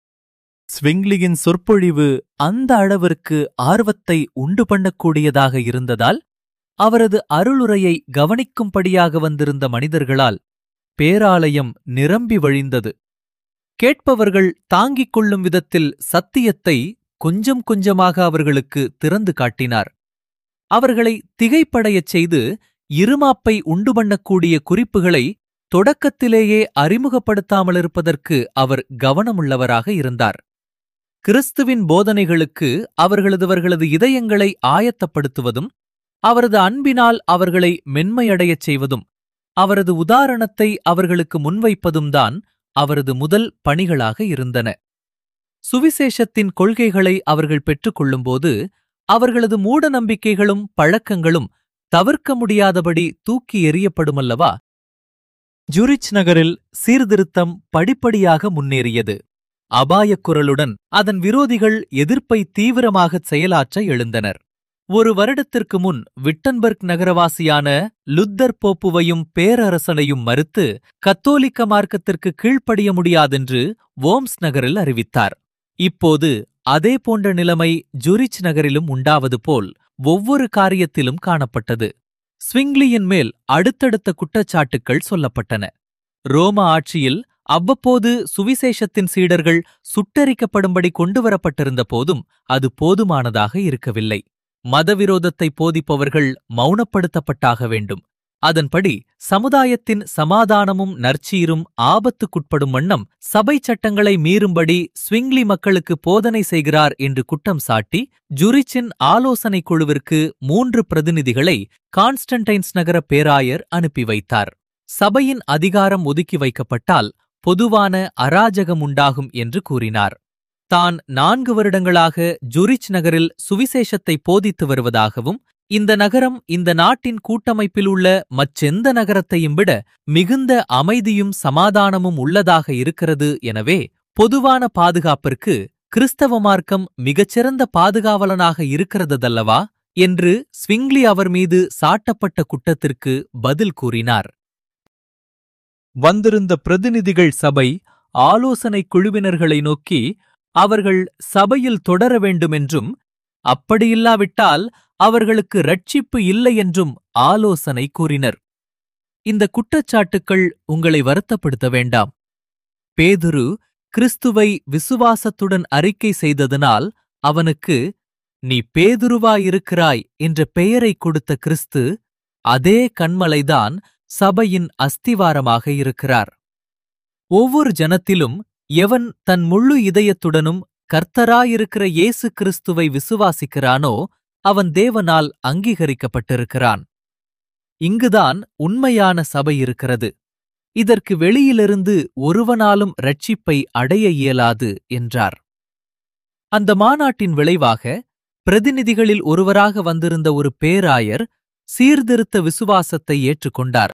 Speaker 1: ஸ்விங்லியின் சொற்பொழிவு அந்த அளவிற்கு ஆர்வத்தை உண்டு பண்ணக்கூடியதாக இருந்ததால் அவரது அருளுரையை கவனிக்கும்படியாக வந்திருந்த மனிதர்களால் பேராலயம் நிரம்பி வழிந்தது கேட்பவர்கள் தாங்கிக் கொள்ளும் விதத்தில் சத்தியத்தை கொஞ்சம் கொஞ்சமாக அவர்களுக்கு திறந்து காட்டினார் அவர்களை திகைப்படையச் செய்து இருமாப்பை உண்டு பண்ணக்கூடிய குறிப்புகளை தொடக்கத்திலேயே அறிமுகப்படுத்தாமலிருப்பதற்கு அவர் கவனமுள்ளவராக இருந்தார் கிறிஸ்துவின் போதனைகளுக்கு அவர்களதுவர்களது இதயங்களை ஆயத்தப்படுத்துவதும் அவரது அன்பினால் அவர்களை மென்மையடையச் செய்வதும் அவரது உதாரணத்தை அவர்களுக்கு முன்வைப்பதும் தான் அவரது முதல் பணிகளாக இருந்தன சுவிசேஷத்தின் கொள்கைகளை அவர்கள் பெற்றுக்கொள்ளும்போது அவர்களது மூட நம்பிக்கைகளும் பழக்கங்களும் தவிர்க்க முடியாதபடி தூக்கி எறியப்படுமல்லவா ஜுரிச் நகரில் சீர்திருத்தம் படிப்படியாக முன்னேறியது அபாயக் குரலுடன் அதன் விரோதிகள் எதிர்ப்பை தீவிரமாகச் செயலாற்ற எழுந்தனர் ஒரு வருடத்திற்கு முன் விட்டன்பர்க் நகரவாசியான லுத்தர் போப்புவையும் பேரரசனையும் மறுத்து கத்தோலிக்க மார்க்கத்திற்கு கீழ்ப்படிய முடியாதென்று வோம்ஸ் நகரில் அறிவித்தார் இப்போது அதே போன்ற நிலைமை ஜுரிச் நகரிலும் உண்டாவது போல் ஒவ்வொரு காரியத்திலும் காணப்பட்டது ஸ்விங்லியின் மேல் அடுத்தடுத்த குற்றச்சாட்டுக்கள் சொல்லப்பட்டன ரோம ஆட்சியில் அவ்வப்போது சுவிசேஷத்தின் சீடர்கள் சுட்டரிக்கப்படும்படி கொண்டுவரப்பட்டிருந்த போதும் அது போதுமானதாக இருக்கவில்லை மதவிரோதத்தை போதிப்பவர்கள் மௌனப்படுத்தப்பட்டாக வேண்டும் அதன்படி சமுதாயத்தின் சமாதானமும் நற்சீரும் ஆபத்துக்குட்படும் வண்ணம் சபை சட்டங்களை மீறும்படி ஸ்விங்லி மக்களுக்கு போதனை செய்கிறார் என்று குற்றம் சாட்டி ஜுரிச்சின் ஆலோசனை குழுவிற்கு மூன்று பிரதிநிதிகளை கான்ஸ்டன்டைன்ஸ் நகர பேராயர் அனுப்பி வைத்தார் சபையின் அதிகாரம் ஒதுக்கி வைக்கப்பட்டால் பொதுவான அராஜகம் உண்டாகும் என்று கூறினார் தான் நான்கு வருடங்களாக ஜுரிச் நகரில் சுவிசேஷத்தை போதித்து வருவதாகவும் இந்த நகரம் இந்த நாட்டின் கூட்டமைப்பில் உள்ள மற்றெந்த நகரத்தையும் விட மிகுந்த அமைதியும் சமாதானமும் உள்ளதாக இருக்கிறது எனவே பொதுவான பாதுகாப்பிற்கு கிறிஸ்தவ மார்க்கம் மிகச்சிறந்த பாதுகாவலனாக இருக்கிறதல்லவா என்று ஸ்விங்லி அவர் மீது சாட்டப்பட்ட குற்றத்திற்கு பதில் கூறினார் வந்திருந்த பிரதிநிதிகள் சபை ஆலோசனை குழுவினர்களை நோக்கி அவர்கள் சபையில் தொடர வேண்டுமென்றும் அப்படியில்லாவிட்டால் அவர்களுக்கு ரட்சிப்பு இல்லை என்றும் ஆலோசனை கூறினர் இந்த குற்றச்சாட்டுக்கள் உங்களை வருத்தப்படுத்த வேண்டாம் பேதுரு கிறிஸ்துவை விசுவாசத்துடன் அறிக்கை செய்ததனால் அவனுக்கு நீ பேதுருவாயிருக்கிறாய் என்ற பெயரைக் கொடுத்த கிறிஸ்து அதே கண்மலைதான் சபையின் அஸ்திவாரமாக இருக்கிறார் ஒவ்வொரு ஜனத்திலும் எவன் தன் முழு இதயத்துடனும் கர்த்தராயிருக்கிற இயேசு கிறிஸ்துவை விசுவாசிக்கிறானோ அவன் தேவனால் அங்கீகரிக்கப்பட்டிருக்கிறான் இங்குதான் உண்மையான சபை இருக்கிறது இதற்கு வெளியிலிருந்து ஒருவனாலும் ரட்சிப்பை அடைய இயலாது என்றார் அந்த மாநாட்டின் விளைவாக பிரதிநிதிகளில் ஒருவராக வந்திருந்த ஒரு பேராயர் சீர்திருத்த விசுவாசத்தை ஏற்றுக்கொண்டார்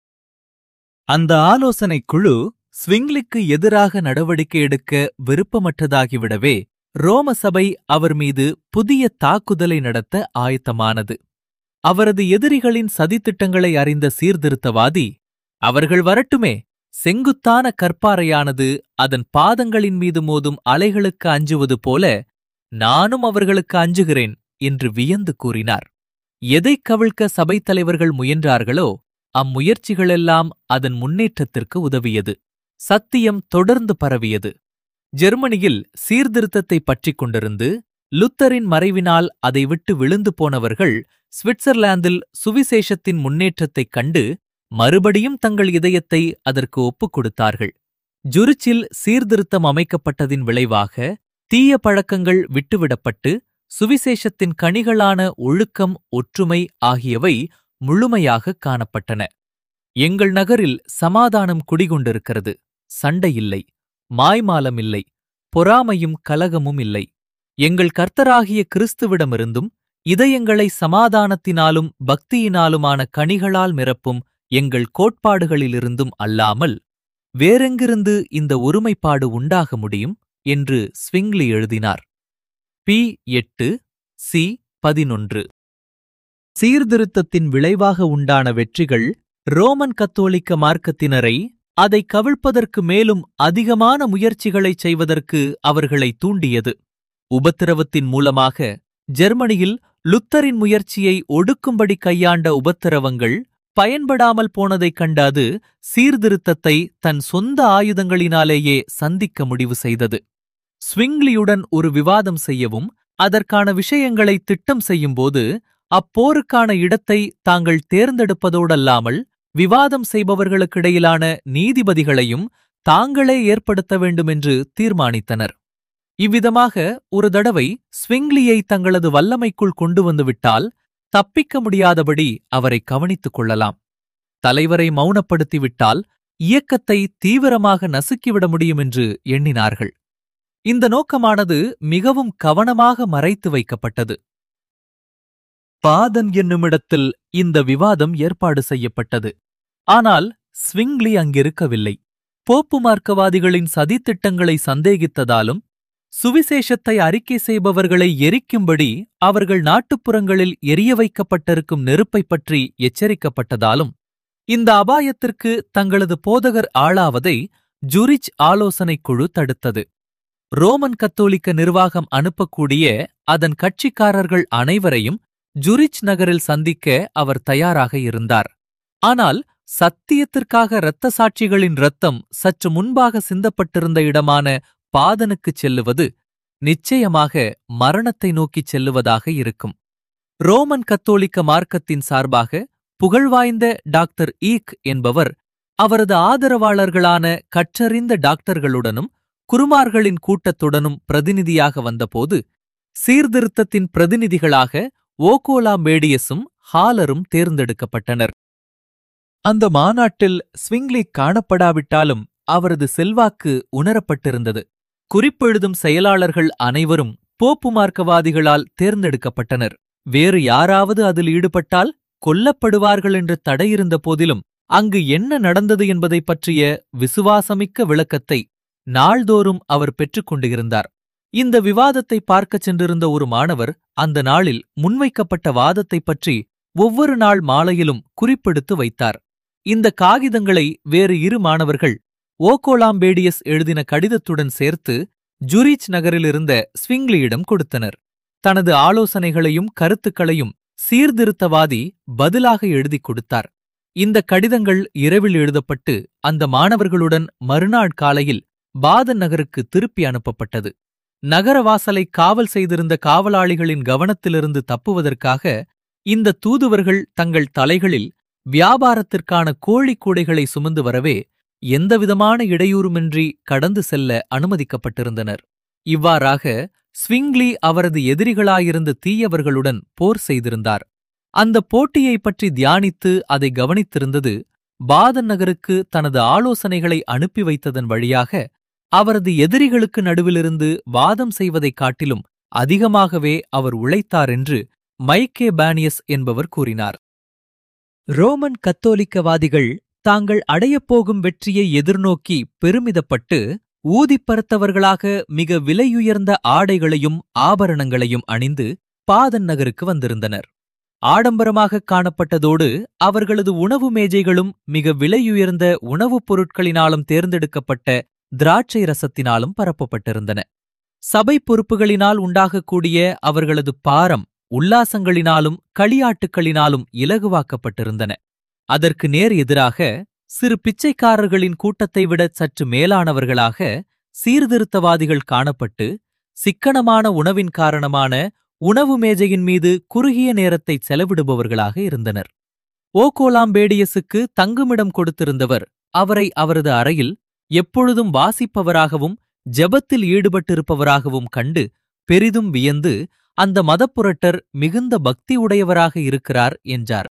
Speaker 1: அந்த ஆலோசனைக் குழு ஸ்விங்லிக்கு எதிராக நடவடிக்கை எடுக்க விருப்பமற்றதாகிவிடவே ரோம சபை அவர் மீது புதிய தாக்குதலை நடத்த ஆயத்தமானது அவரது எதிரிகளின் சதித்திட்டங்களை அறிந்த சீர்திருத்தவாதி அவர்கள் வரட்டுமே செங்குத்தான கற்பாறையானது அதன் பாதங்களின் மீது மோதும் அலைகளுக்கு அஞ்சுவது போல நானும் அவர்களுக்கு அஞ்சுகிறேன் என்று வியந்து கூறினார் எதைக் கவிழ்க்க சபைத் தலைவர்கள் முயன்றார்களோ அம்முயற்சிகளெல்லாம் அதன் முன்னேற்றத்திற்கு உதவியது சத்தியம் தொடர்ந்து பரவியது ஜெர்மனியில் சீர்திருத்தத்தை பற்றிக் கொண்டிருந்து லுத்தரின் மறைவினால் அதை விட்டு விழுந்து போனவர்கள் சுவிட்சர்லாந்தில் சுவிசேஷத்தின் முன்னேற்றத்தைக் கண்டு மறுபடியும் தங்கள் இதயத்தை அதற்கு ஒப்புக் கொடுத்தார்கள் ஜுரிச்சில் சீர்திருத்தம் அமைக்கப்பட்டதின் விளைவாக தீய பழக்கங்கள் விட்டுவிடப்பட்டு சுவிசேஷத்தின் கனிகளான ஒழுக்கம் ஒற்றுமை ஆகியவை முழுமையாகக் காணப்பட்டன எங்கள் நகரில் சமாதானம் குடிகொண்டிருக்கிறது சண்டை இல்லை மாய்மாலம் இல்லை பொறாமையும் கலகமும் இல்லை எங்கள் கர்த்தராகிய கிறிஸ்துவிடமிருந்தும் இதயங்களை சமாதானத்தினாலும் பக்தியினாலுமான கனிகளால் நிரப்பும் எங்கள் கோட்பாடுகளிலிருந்தும் அல்லாமல் வேறெங்கிருந்து இந்த ஒருமைப்பாடு உண்டாக முடியும் என்று ஸ்விங்லி எழுதினார் பி எட்டு சி பதினொன்று சீர்திருத்தத்தின் விளைவாக உண்டான வெற்றிகள் ரோமன் கத்தோலிக்க மார்க்கத்தினரை அதை கவிழ்ப்பதற்கு மேலும் அதிகமான முயற்சிகளைச் செய்வதற்கு அவர்களை தூண்டியது உபத்திரவத்தின் மூலமாக ஜெர்மனியில் லுத்தரின் முயற்சியை ஒடுக்கும்படி கையாண்ட உபத்திரவங்கள் பயன்படாமல் போனதைக் கண்ட அது சீர்திருத்தத்தை தன் சொந்த ஆயுதங்களினாலேயே சந்திக்க முடிவு செய்தது ஸ்விங்லியுடன் ஒரு விவாதம் செய்யவும் அதற்கான விஷயங்களை திட்டம் செய்யும்போது அப்போருக்கான இடத்தை தாங்கள் தேர்ந்தெடுப்பதோடல்லாமல் விவாதம் செய்பவர்களுக்கிடையிலான நீதிபதிகளையும் தாங்களே ஏற்படுத்த வேண்டுமென்று தீர்மானித்தனர் இவ்விதமாக ஒரு தடவை ஸ்விங்லியை தங்களது வல்லமைக்குள் கொண்டு வந்துவிட்டால் தப்பிக்க முடியாதபடி அவரை கவனித்துக் கொள்ளலாம் தலைவரை மௌனப்படுத்திவிட்டால் இயக்கத்தை தீவிரமாக நசுக்கிவிட முடியும் என்று எண்ணினார்கள் இந்த நோக்கமானது மிகவும் கவனமாக மறைத்து வைக்கப்பட்டது பாதன் என்னுமிடத்தில் இந்த விவாதம் ஏற்பாடு செய்யப்பட்டது ஆனால் ஸ்விங்லி அங்கிருக்கவில்லை போப்பு மார்க்கவாதிகளின் சதித்திட்டங்களை சந்தேகித்ததாலும் சுவிசேஷத்தை அறிக்கை செய்பவர்களை எரிக்கும்படி அவர்கள் நாட்டுப்புறங்களில் எரிய வைக்கப்பட்டிருக்கும் நெருப்பைப் பற்றி எச்சரிக்கப்பட்டதாலும் இந்த அபாயத்திற்கு தங்களது போதகர் ஆளாவதை ஜுரிச் ஆலோசனைக் குழு தடுத்தது ரோமன் கத்தோலிக்க நிர்வாகம் அனுப்பக்கூடிய அதன் கட்சிக்காரர்கள் அனைவரையும் ஜுரிச் நகரில் சந்திக்க அவர் தயாராக இருந்தார் ஆனால் சத்தியத்திற்காக இரத்த சாட்சிகளின் இரத்தம் சற்று முன்பாக சிந்தப்பட்டிருந்த இடமான பாதனுக்குச் செல்லுவது நிச்சயமாக மரணத்தை நோக்கிச் செல்லுவதாக இருக்கும் ரோமன் கத்தோலிக்க மார்க்கத்தின் சார்பாக புகழ்வாய்ந்த டாக்டர் ஈக் என்பவர் அவரது ஆதரவாளர்களான கற்றறிந்த டாக்டர்களுடனும் குருமார்களின் கூட்டத்துடனும் பிரதிநிதியாக வந்தபோது சீர்திருத்தத்தின் பிரதிநிதிகளாக ஓகோலா மேடியஸும் ஹாலரும் தேர்ந்தெடுக்கப்பட்டனர் அந்த மாநாட்டில் ஸ்விங்லி காணப்படாவிட்டாலும் அவரது செல்வாக்கு உணரப்பட்டிருந்தது குறிப்பெழுதும் செயலாளர்கள் அனைவரும் போப்பு மார்க்கவாதிகளால் தேர்ந்தெடுக்கப்பட்டனர் வேறு யாராவது அதில் ஈடுபட்டால் கொல்லப்படுவார்கள் என்று தடையிருந்த போதிலும் அங்கு என்ன நடந்தது என்பதைப் பற்றிய விசுவாசமிக்க விளக்கத்தை நாள்தோறும் அவர் பெற்றுக் கொண்டிருந்தார் இந்த விவாதத்தை பார்க்கச் சென்றிருந்த ஒரு மாணவர் அந்த நாளில் முன்வைக்கப்பட்ட வாதத்தைப் பற்றி ஒவ்வொரு நாள் மாலையிலும் குறிப்பெடுத்து வைத்தார் இந்த காகிதங்களை வேறு இரு மாணவர்கள் ஓகோலாம்பேடியஸ் எழுதின கடிதத்துடன் சேர்த்து ஜுரிச் நகரிலிருந்த ஸ்விங்லியிடம் கொடுத்தனர் தனது ஆலோசனைகளையும் கருத்துக்களையும் சீர்திருத்தவாதி பதிலாக எழுதிக் கொடுத்தார் இந்த கடிதங்கள் இரவில் எழுதப்பட்டு அந்த மாணவர்களுடன் மறுநாள் காலையில் பாதன் நகருக்கு திருப்பி அனுப்பப்பட்டது நகர வாசலை காவல் செய்திருந்த காவலாளிகளின் கவனத்திலிருந்து தப்புவதற்காக இந்த தூதுவர்கள் தங்கள் தலைகளில் வியாபாரத்திற்கான கோழிக் கூடைகளை சுமந்து வரவே எந்தவிதமான இடையூறுமின்றி கடந்து செல்ல அனுமதிக்கப்பட்டிருந்தனர் இவ்வாறாக ஸ்விங்லி அவரது எதிரிகளாயிருந்த தீயவர்களுடன் போர் செய்திருந்தார் அந்த போட்டியைப் பற்றி தியானித்து அதை கவனித்திருந்தது பாதன் நகருக்கு தனது ஆலோசனைகளை அனுப்பி வைத்ததன் வழியாக அவரது எதிரிகளுக்கு நடுவிலிருந்து வாதம் செய்வதைக் காட்டிலும் அதிகமாகவே அவர் உழைத்தார் என்று மைக்கே பானியஸ் என்பவர் கூறினார் ரோமன் கத்தோலிக்கவாதிகள் தாங்கள் அடையப்போகும் வெற்றியை எதிர்நோக்கி பெருமிதப்பட்டு ஊதிப்பறத்தவர்களாக மிக விலையுயர்ந்த ஆடைகளையும் ஆபரணங்களையும் அணிந்து பாதன் நகருக்கு வந்திருந்தனர் ஆடம்பரமாக காணப்பட்டதோடு அவர்களது உணவு மேஜைகளும் மிக விலையுயர்ந்த உணவுப் பொருட்களினாலும் தேர்ந்தெடுக்கப்பட்ட திராட்சை ரசத்தினாலும் பரப்பப்பட்டிருந்தன சபை பொறுப்புகளினால் உண்டாகக்கூடிய அவர்களது பாரம் உல்லாசங்களினாலும் களியாட்டுக்களினாலும் இலகுவாக்கப்பட்டிருந்தன அதற்கு நேர் எதிராக சிறு பிச்சைக்காரர்களின் கூட்டத்தை விட சற்று மேலானவர்களாக சீர்திருத்தவாதிகள் காணப்பட்டு சிக்கனமான உணவின் காரணமான உணவு மேஜையின் மீது குறுகிய நேரத்தை செலவிடுபவர்களாக இருந்தனர் ஓகோலாம்பேடியஸுக்கு தங்குமிடம் கொடுத்திருந்தவர் அவரை அவரது அறையில் எப்பொழுதும் வாசிப்பவராகவும் ஜெபத்தில் ஈடுபட்டிருப்பவராகவும் கண்டு பெரிதும் வியந்து அந்த மதப்புரட்டர் மிகுந்த பக்தி உடையவராக இருக்கிறார் என்றார்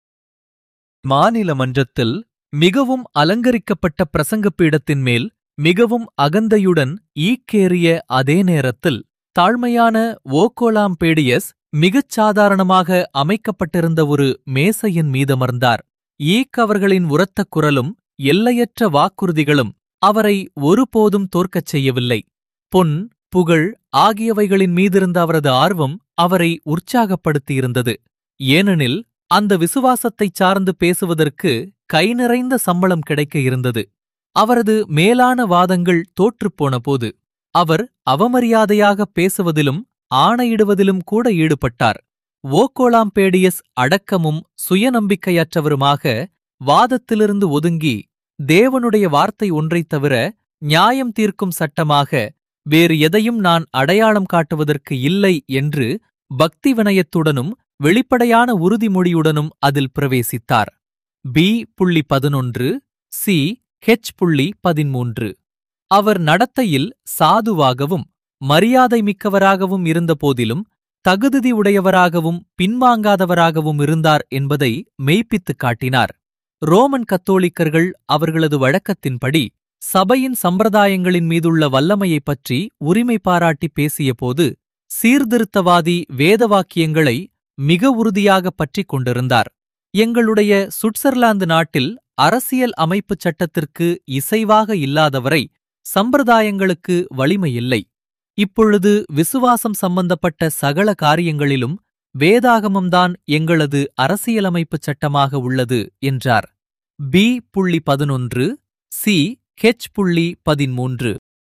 Speaker 1: மாநில மன்றத்தில் மிகவும் அலங்கரிக்கப்பட்ட பிரசங்கப் பீடத்தின் மேல் மிகவும் அகந்தையுடன் ஈக்கேறிய அதே நேரத்தில் தாழ்மையான ஓகோலாம்பேடியஸ் மிகச் சாதாரணமாக அமைக்கப்பட்டிருந்த ஒரு மேசையின் மீதமர்ந்தார் ஈக் அவர்களின் உரத்த குரலும் எல்லையற்ற வாக்குறுதிகளும் அவரை ஒருபோதும் தோற்கச் செய்யவில்லை பொன் புகழ் ஆகியவைகளின் மீதிருந்த அவரது ஆர்வம் அவரை உற்சாகப்படுத்தியிருந்தது ஏனெனில் அந்த விசுவாசத்தைச் சார்ந்து பேசுவதற்கு கை நிறைந்த சம்பளம் கிடைக்க இருந்தது அவரது மேலான வாதங்கள் தோற்றுப்போன போது அவர் அவமரியாதையாக பேசுவதிலும் ஆணையிடுவதிலும் கூட ஈடுபட்டார் ஓகோலாம்பேடியஸ் அடக்கமும் சுயநம்பிக்கையற்றவருமாக வாதத்திலிருந்து ஒதுங்கி தேவனுடைய வார்த்தை ஒன்றைத் தவிர நியாயம் தீர்க்கும் சட்டமாக வேறு எதையும் நான் அடையாளம் காட்டுவதற்கு இல்லை என்று பக்தி வினயத்துடனும் வெளிப்படையான உறுதிமொழியுடனும் அதில் பிரவேசித்தார் பி புள்ளி பதினொன்று சி ஹெச் புள்ளி பதிமூன்று அவர் நடத்தையில் சாதுவாகவும் மரியாதை மிக்கவராகவும் இருந்தபோதிலும் தகுதி உடையவராகவும் பின்வாங்காதவராகவும் இருந்தார் என்பதை மெய்ப்பித்துக் காட்டினார் ரோமன் கத்தோலிக்கர்கள் அவர்களது வழக்கத்தின்படி சபையின் சம்பிரதாயங்களின் மீதுள்ள வல்லமையைப் பற்றி உரிமை பாராட்டி பேசியபோது சீர்திருத்தவாதி வேதவாக்கியங்களை மிக உறுதியாக பற்றிக் கொண்டிருந்தார் எங்களுடைய சுவிட்சர்லாந்து நாட்டில் அரசியல் அமைப்புச் சட்டத்திற்கு இசைவாக இல்லாதவரை சம்பிரதாயங்களுக்கு வலிமையில்லை இப்பொழுது விசுவாசம் சம்பந்தப்பட்ட சகல காரியங்களிலும் வேதாகமம்தான் எங்களது அரசியலமைப்புச் சட்டமாக உள்ளது என்றார் பி புள்ளி பதினொன்று சி ஹெச் புள்ளி பதிமூன்று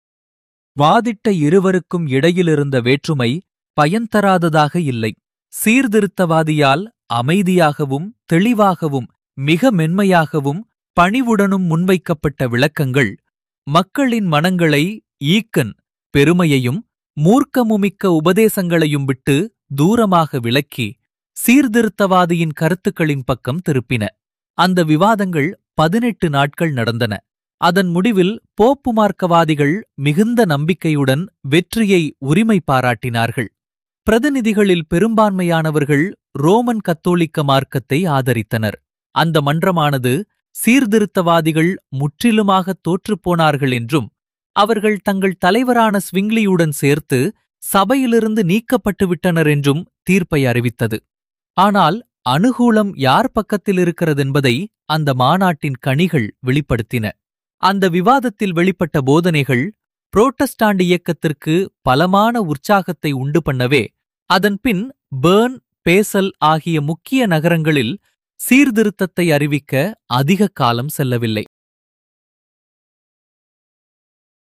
Speaker 1: வாதிட்ட இருவருக்கும் இடையிலிருந்த வேற்றுமை பயன்தராததாக இல்லை சீர்திருத்தவாதியால் அமைதியாகவும் தெளிவாகவும் மிக மென்மையாகவும் பணிவுடனும் முன்வைக்கப்பட்ட விளக்கங்கள் மக்களின் மனங்களை ஈக்கன் பெருமையையும் மூர்க்கமுமிக்க உபதேசங்களையும் விட்டு தூரமாக விலக்கி சீர்திருத்தவாதியின் கருத்துக்களின் பக்கம் திருப்பின அந்த விவாதங்கள் பதினெட்டு நாட்கள் நடந்தன அதன் முடிவில் போப்பு மார்க்கவாதிகள் மிகுந்த நம்பிக்கையுடன் வெற்றியை உரிமை பாராட்டினார்கள் பிரதிநிதிகளில் பெரும்பான்மையானவர்கள் ரோமன் கத்தோலிக்க மார்க்கத்தை ஆதரித்தனர் அந்த மன்றமானது சீர்திருத்தவாதிகள் முற்றிலுமாக தோற்றுப்போனார்கள் என்றும் அவர்கள் தங்கள் தலைவரான ஸ்விங்லியுடன் சேர்த்து சபையிலிருந்து நீக்கப்பட்டு விட்டனர் என்றும் தீர்ப்பை அறிவித்தது ஆனால் அனுகூலம் யார் பக்கத்தில் இருக்கிறதென்பதை அந்த மாநாட்டின் கனிகள் வெளிப்படுத்தின அந்த விவாதத்தில் வெளிப்பட்ட போதனைகள் புரோட்டஸ்டாண்ட் இயக்கத்திற்கு பலமான உற்சாகத்தை உண்டு பண்ணவே அதன்பின் பேர்ன் பேசல் ஆகிய முக்கிய நகரங்களில் சீர்திருத்தத்தை அறிவிக்க அதிக காலம் செல்லவில்லை